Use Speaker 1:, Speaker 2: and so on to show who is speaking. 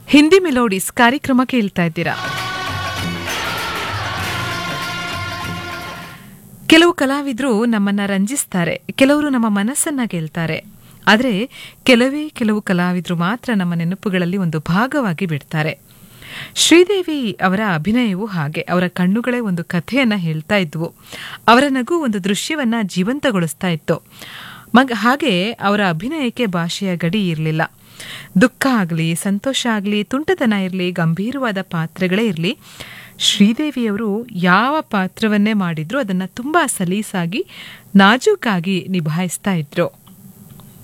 Speaker 1: Hindi melodies ಕಾರ್ಯಕ್ರಮ ಕೇಳ್ತಾ ಇದ್ದೀರಾ ಕೆಲವು ಕಲಾವಿದರು ನಮ್ಮನ್ನ ರಂಜಿಸ್ತಾರೆ ಕೆಲವರು ನಮ್ಮ ಮನಸ್ಸನ್ನ ಗೆಲ್ತಾರೆ ಆದರೆ ಕೆಲವೇ ಕೆಲವು ಕಲಾವಿದರು ಮಾತ್ರ ನಮ್ಮ ನೆನಪುಗಳಲ್ಲಿ ಒಂದು ಭಾಗವಾಗಿ ಬಿಡ್ತಾರೆ ಶ್ರೀದೇವಿ ಅವರ ಅಭಿನಯವು ಹಾಗೆ ಅವರ ಕಣ್ಣುಗಳೇ ಒಂದು ಕಥೆಯನ್ನ ಹೇಳ್ತಾ ಇದ್ವು ಅವರ ನಗು ಒಂದು ದೃಶ್ಯವನ್ನ ಜೀವಂತಗೊಳಿಸ್ತಾ ಇತ್ತು ಮಗ ಹಾಗೆ ಅವರ ಅಭಿನಯಕ್ಕೆ ಭಾಷೆಯ ಗಡಿ ಇರಲಿಲ್ಲ ದುಃಖ ಆಗಲಿ ಸಂತೋಷ ಆಗಲಿ ತುಂಟತನ ಇರಲಿ ಗಂಭೀರವಾದ ಪಾತ್ರಗಳೇ ಇರಲಿ ಶ್ರೀದೇವಿಯವರು ಯಾವ ಪಾತ್ರವನ್ನೇ ಮಾಡಿದ್ರು ಅದನ್ನ ತುಂಬಾ ಸಲೀಸಾಗಿ ನಾಜೂಕಾಗಿ ನಿಭಾಯಿಸ್ತಾ ಇದ್ರು